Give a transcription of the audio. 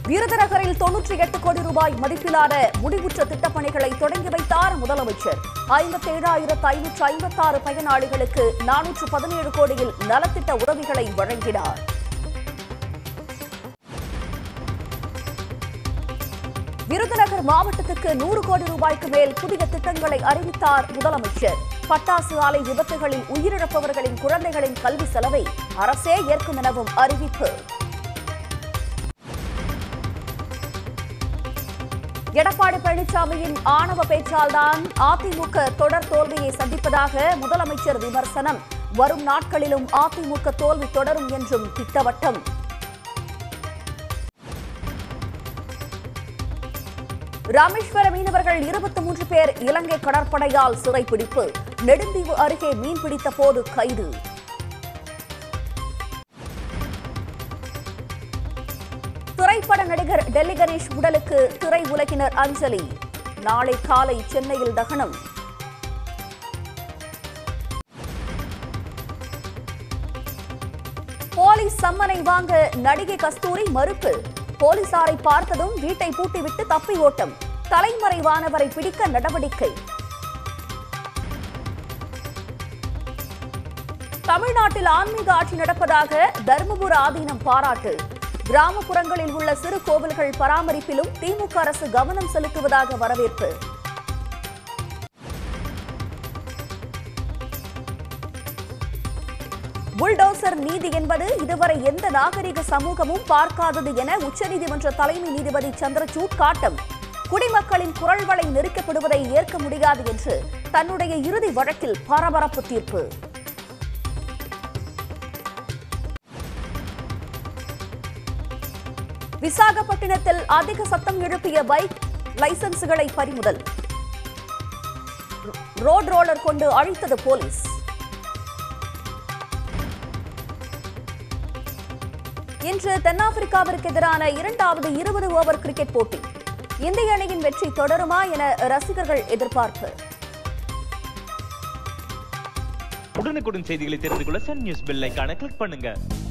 விருதுநகரில் தொன்னூற்றி எட்டு கோடி ரூபாய் மதிப்பிலான முடிவுற்ற திட்டப்பணிகளை தொடங்கி வைத்தார் முதலமைச்சர் ஐம்பத்தி ஏழாயிரத்து ஐநூற்று ஐம்பத்தாறு பயனாளிகளுக்கு நானூற்று பதினேழு கோடியில் நலத்திட்ட உதவிகளை வழங்கினார் விருதுநகர் மாவட்டத்துக்கு நூறு கோடி ரூபாய்க்கு மேல் புதிய திட்டங்களை அறிவித்தார் முதலமைச்சர் பட்டாசு ஆலை விபத்துகளில் உயிரிழப்பவர்களின் குழந்தைகளின் கல்வி செலவை அரசே ஏற்கும் எனவும் அறிவிப்பு எடப்பாடி பழனிசாமியின் ஆணவ பேச்சால்தான் அதிமுக தொடர் தோல்வியை சந்திப்பதாக முதலமைச்சர் விமர்சனம் வரும் நாட்களிலும் அதிமுக தோல்வி தொடரும் என்றும் திட்டவட்டம் ராமேஸ்வர மீனவர்கள் இருபத்தி மூன்று பேர் இலங்கை கடற்படையால் சிறைப்பிடிப்பு நெடுந்தீவு அருகே மீன்பிடித்த போது கைது திரைப்பட நடிகர் டெல்லி கணேஷ் உடலுக்கு திரை உலகினர் அஞ்சலி நாளை காலை சென்னையில் தகனம் போலீஸ் சம்மனை வாங்க நடிகை கஸ்தூரி மறுப்பு போலீசாரை பார்த்ததும் வீட்டை பூட்டிவிட்டு தப்பி ஓட்டம் தலைமறைவானவரை பிடிக்க நடவடிக்கை தமிழ்நாட்டில் ஆன்மீக ஆட்சி நடப்பதாக தர்மபுர ஆதீனம் பாராட்டு கிராமப்புறங்களில் உள்ள சிறு கோவில்கள் பராமரிப்பிலும் திமுக அரசு கவனம் செலுத்துவதாக வரவேற்பு புல்டோசர் நீதி என்பது இதுவரை எந்த நாகரிக சமூகமும் பார்க்காதது என உச்சநீதிமன்ற தலைமை நீதிபதி சந்திரசூட் காட்டம் குடிமக்களின் குரல்களை நெருக்கப்படுவதை ஏற்க முடியாது என்று தன்னுடைய இறுதி வழக்கில் பரபரப்பு தீர்ப்பு விசாகப்பட்டினத்தில் அதிக சத்தம் எழுப்பிய பைக் லைசன்ஸ்களை பறிமுதல் ரோட் ரோலர் கொண்டு அழித்தது போலீஸ் இன்று தென்னாப்பிரிக்காவிற்கு எதிரான இரண்டாவது இருபது ஓவர் கிரிக்கெட் போட்டி இந்திய அணியின் வெற்றி தொடருமா என ரசிகர்கள் எதிர்பார்ப்பு உடனுக்குடன் செய்திகளை தெரிந்து கொள்ள சன் நியூஸ் பெல் ஐகானை கிளிக் பண்ணுங்க